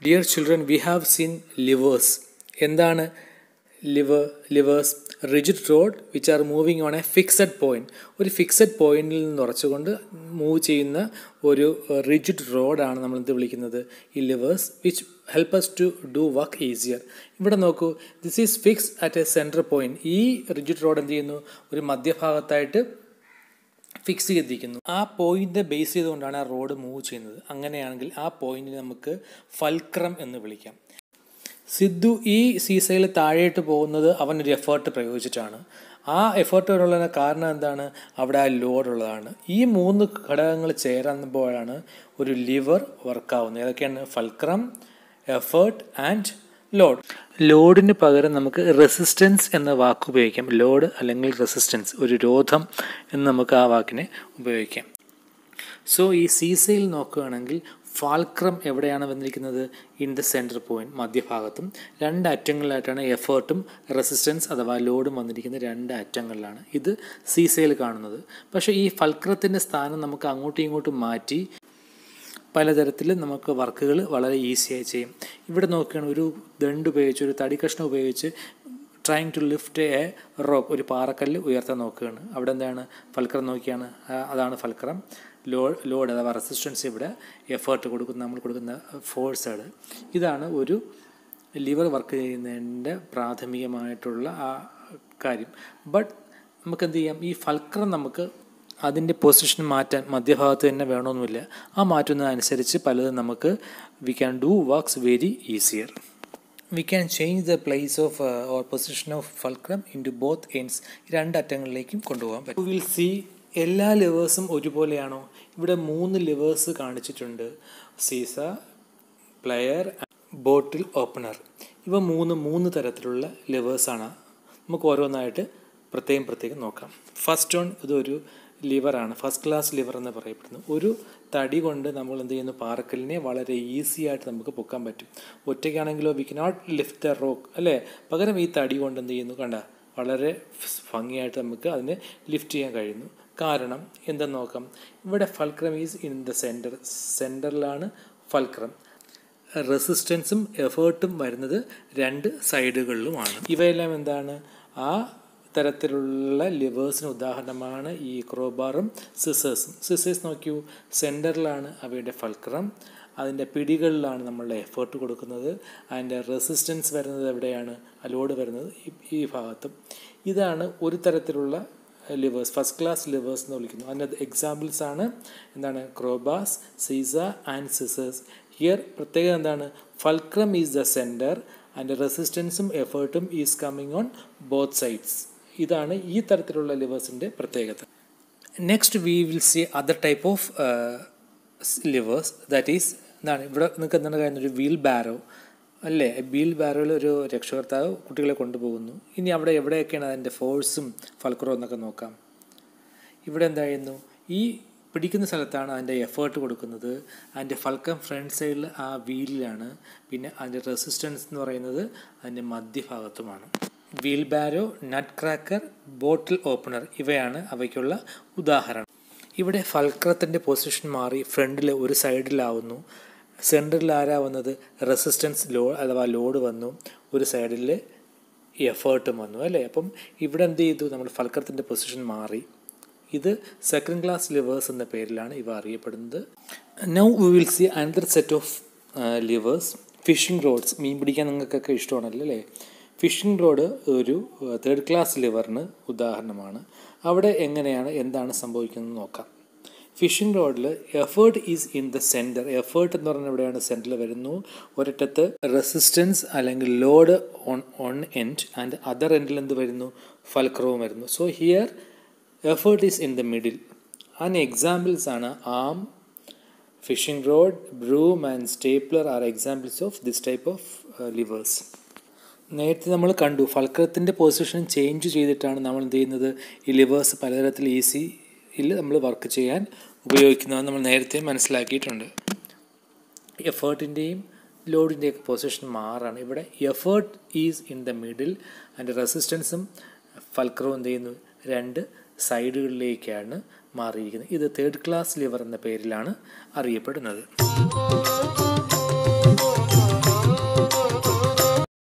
dear children we have seen levers എന്താണ് lever levers rigid rod which are moving on a fixed point ഒരു fixed പോയിന്റിൽ നിന്ന് ഉറച്ചുകൊണ്ട് move ചെയ്യുന്ന ഒരു rigid റോഡാണ് നമ്മൾ എന്ത് വിളിക്കുന്നത് ഈ levers which help us to do work easier ഇവിടെ നോക്കൂ this is fix at a centre point ഈ റിജിഡ് റോഡ് എന്ത് ചെയ്യുന്നു ഒരു മധ്യഭാഗത്തായിട്ട് ഫിക്സ് ചെയ്തിരിക്കുന്നു ആ പോയിന്റ് ബേസ് ചെയ്തുകൊണ്ടാണ് ആ റോഡ് മൂവ് ചെയ്യുന്നത് അങ്ങനെയാണെങ്കിൽ ആ പോയിന്റിനെ നമുക്ക് ഫൽക്രം എന്ന് വിളിക്കാം സിദ്ധു ഈ സീസയിൽ താഴേട്ട് പോകുന്നത് അവനൊരു എഫേർട്ട് പ്രയോഗിച്ചിട്ടാണ് ആ എഫേർട്ട് വരാനുള്ള കാരണം എന്താണ് അവിടെ ആ ലോഡ് ഉള്ളതാണ് ഈ മൂന്ന് ഘടകങ്ങൾ ചേരുമ്പോഴാണ് ഒരു ലിവർ വർക്കാവുന്നത് ഏതൊക്കെയാണ് ഫൽക്രം എഫേർട്ട് ആൻഡ് ലോഡ് ലോഡിന് പകരം നമുക്ക് റെസിസ്റ്റൻസ് എന്ന വാക്ക് ഉപയോഗിക്കാം ലോഡ് അല്ലെങ്കിൽ റെസിസ്റ്റൻസ് ഒരു രോധം എന്ന് നമുക്ക് ആ വാക്കിനെ ഉപയോഗിക്കാം സോ ഈ സീസയിൽ നോക്കുകയാണെങ്കിൽ ഫാൽക്രം എവിടെയാണ് വന്നിരിക്കുന്നത് ഇൻ ദ സെൻറ്റർ പോയിന്റ് മധ്യഭാഗത്തും രണ്ട് അറ്റങ്ങളിലായിട്ടാണ് എഫേർട്ടും റെസിസ്റ്റൻസ് അഥവാ ലോഡും വന്നിരിക്കുന്നത് രണ്ട് അറ്റങ്ങളിലാണ് ഇത് സീസയിൽ കാണുന്നത് പക്ഷേ ഈ ഫൽക്രത്തിൻ്റെ സ്ഥാനം നമുക്ക് അങ്ങോട്ടും ഇങ്ങോട്ടും മാറ്റി പലതരത്തിൽ നമുക്ക് വർക്കുകൾ വളരെ ഈസിയായി ചെയ്യും ഇവിടെ നോക്കുകയാണ് ഒരു ദണ്ട് ഉപയോഗിച്ച് ഒരു തടി കഷ്ണം ഉപയോഗിച്ച് trying to lift a rock ഒരു പാറക്കല്ല് ഉയർത്താൻ നോക്കുകയാണ് അവിടെ എന്താണ് ഫൽക്രം നോക്കിയാണ് അതാണ് ഫൽക്രം ലോഡ് ലോഡ് അഥവാ റെസിസ്റ്റൻസ് ഇവിടെ എഫേർട്ട് കൊടുക്കുന്ന നമ്മൾ കൊടുക്കുന്ന ഫോഴ്സാണ് ഇതാണ് ഒരു ലിവർ വർക്ക് ചെയ്യുന്നതിൻ്റെ പ്രാഥമികമായിട്ടുള്ള ആ കാര്യം ബട്ട് നമുക്ക് എന്ത് ചെയ്യാം ഈ ഫൽക്രം നമുക്ക് അതിൻ്റെ പൊസിഷൻ മാറ്റാൻ മധ്യഭാഗത്ത് തന്നെ വേണമെന്നില്ല ആ മാറ്റുന്നതനുസരിച്ച് പലതും നമുക്ക് we can do works very easier we can change the place of or position of fulcrum into both ends രണ്ട് അറ്റങ്ങളിലേക്കും കൊണ്ടുപോകാൻ പറ്റും വിൽ സി എല്ലാ ലിവേഴ്സും ഒരുപോലെയാണോ ഇവിടെ മൂന്ന് ലിവേഴ്സ് കാണിച്ചിട്ടുണ്ട് സീസ പ്ലെയർ ബോട്ടിൽ ഓപ്പണർ ഇവ മൂന്ന് മൂന്ന് തരത്തിലുള്ള ലിവേഴ്സാണ് നമുക്ക് ഓരോന്നായിട്ട് പ്രത്യേകം പ്രത്യേകം നോക്കാം ഫസ്റ്റ് ഓൺ ഇതൊരു ലിവറാണ് ഫസ്റ്റ് ക്ലാസ് ലിവർ എന്ന് പറയപ്പെടുന്നു ഒരു തടി കൊണ്ട് നമ്മൾ എന്ത് ചെയ്യുന്നു പാറക്കല്ലിനെ വളരെ ഈസി ആയിട്ട് നമുക്ക് പൊക്കാൻ പറ്റും ഒറ്റയ്ക്കാണെങ്കിലോ we cannot lift the rock അല്ലേ പകരം ഈ തടി കൊണ്ട് എന്ത് ചെയ്യുന്നു കണ്ട വളരെ ഭംഗിയായിട്ട് നമുക്ക് അതിനെ ലിഫ്റ്റ് ചെയ്യാൻ കഴിയുന്നു കാരണം എന്തെന്ന് നോക്കാം ഇവിടെ fulcrum is in the centre സെൻറ്ററിലാണ് ഫൽക്രം റെസിസ്റ്റൻസും എഫേർട്ടും വരുന്നത് രണ്ട് സൈഡുകളിലുമാണ് ഇവയെല്ലാം എന്താണ് ആ തരത്തിലുള്ള ലിവേഴ്സിന് ഉദാഹരണമാണ് ഈ ക്രോബാറും സിസേഴ്സും സിസേഴ്സ് നോക്കിയൂ സെൻറ്ററിലാണ് അവയുടെ ഫൽക്രം അതിൻ്റെ പിടികളിലാണ് നമ്മളുടെ എഫേർട്ട് കൊടുക്കുന്നത് അതിൻ്റെ റെസിസ്റ്റൻസ് വരുന്നത് എവിടെയാണ് ലോഡ് വരുന്നത് ഈ ഭാഗത്തും ഇതാണ് ഒരു തരത്തിലുള്ള ലിവേഴ്സ് ഫസ്റ്റ് ക്ലാസ് ലിവേഴ്സ് എന്ന് വിളിക്കുന്നു അതിൻ്റെ എക്സാമ്പിൾസ് ആണ് എന്താണ് crowbars seesaw and scissors here പ്രത്യേകത എന്താണ് fulcrum is the centre and റെസിസ്റ്റൻസും എഫേർട്ടും is coming on both sides ഇതാണ് ഈ തരത്തിലുള്ള ലിവേഴ്സിൻ്റെ പ്രത്യേകത next we will see other type of levers that is എന്താണ് ഇവിടെ നിങ്ങൾക്ക് എന്താണ് കാര്യം ഒരു വീൽ ബാരോ അല്ലേ വീൽ ബാരോയിൽ ഒരു രക്ഷകർത്താവ് കുട്ടികളെ കൊണ്ടുപോകുന്നു ഇനി അവിടെ എവിടെയൊക്കെയാണ് അതിൻ്റെ ഫോഴ്സും ഫൽക്രോ എന്നൊക്കെ നോക്കാം ഇവിടെ എന്തായിരുന്നു ഈ പിടിക്കുന്ന സ്ഥലത്താണ് അതിൻ്റെ എഫേർട്ട് കൊടുക്കുന്നത് അതിൻ്റെ ഫൽക്കം ഫ്രണ്ട് സൈഡിൽ ആ വീലിലാണ് പിന്നെ അതിൻ്റെ റെസിസ്റ്റൻസ് എന്ന് പറയുന്നത് അതിൻ്റെ മധ്യഭാഗത്തുമാണ് wheelbarrow nutcracker bottle opener ഇവയാണ് അവയ്ക്കുള്ള ഉദാഹരണം ഇവിടെ ഫൽക്രത്തിൻ്റെ പൊസിഷൻ മാറി ഫ്രണ്ടിൽ ഒരു സൈഡിലാവുന്നു സെൻറ്ററിൽ ആരാ വന്നത് റെസിസ്റ്റൻസ് ലോ അഥവാ ലോഡ് വന്നു ഒരു സൈഡിൽ എഫേർട്ടും വന്നു അല്ലേ അപ്പം ഇവിടെ എന്ത് ചെയ്തു നമ്മൾ ഫൽക്രത്തിൻ്റെ പൊസിഷൻ മാറി ഇത് സെക്കൻഡ് ക്ലാസ് ലിവേഴ്സ് എന്ന പേരിലാണ് ഇവ അറിയപ്പെടുന്നത് now we will see another set of levers fishing rods മീൻ പിടിക്കാൻ നിങ്ങൾക്കൊക്കെ ഇഷ്ടമാണല്ലോ അല്ലേ ഫിഷിംഗ് റോഡ് ഒരു തേർഡ് ക്ലാസ് ലിവറിന് ഉദാഹരണമാണ് അവിടെ എങ്ങനെയാണ് എന്താണ് സംഭവിക്കുന്നത് നോക്കാം ഫിഷിംഗ് റോഡിൽ effort is in the centre effort എന്ന് പറഞ്ഞാൽ എവിടെയാണ് സെൻറ്ററിൽ വരുന്നു ഒരിടത്ത് റെസിസ്റ്റൻസ് അല്ലെങ്കിൽ load on on end and other എൻഡിൽ എന്ത് വരുന്നു ഫൽക്രവും വരുന്നു so here effort is in the middle and examples ആണ് arm fishing rod broom and stapler are examples of this type of levers നേരത്തെ നമ്മൾ കണ്ടു ഫൽക്രത്തിൻ്റെ പൊസിഷൻ ചേഞ്ച് ചെയ്തിട്ടാണ് നമ്മൾ എന്ത് ചെയ്യുന്നത് ഈ ലിവേഴ്സ് പലതരത്തിൽ ഈസിയിൽ നമ്മൾ വർക്ക് ചെയ്യാൻ ഉപയോഗിക്കുന്നത് നമ്മൾ നേരത്തെ മനസ്സിലാക്കിയിട്ടുണ്ട് എഫേർട്ടിൻ്റെയും ലോഡിൻ്റെയൊക്കെ പൊസിഷൻ മാറാണ് ഇവിടെ effort is in the middle and റെസിസ്റ്റൻസും ഫൽക്രവും എന്ത് ചെയ്യുന്നു രണ്ട് സൈഡുകളിലേക്കാണ് മാറിയിരിക്കുന്നത് ഇത് തേർഡ് ക്ലാസ് ലിവർ എന്ന പേരിലാണ് അറിയപ്പെടുന്നത്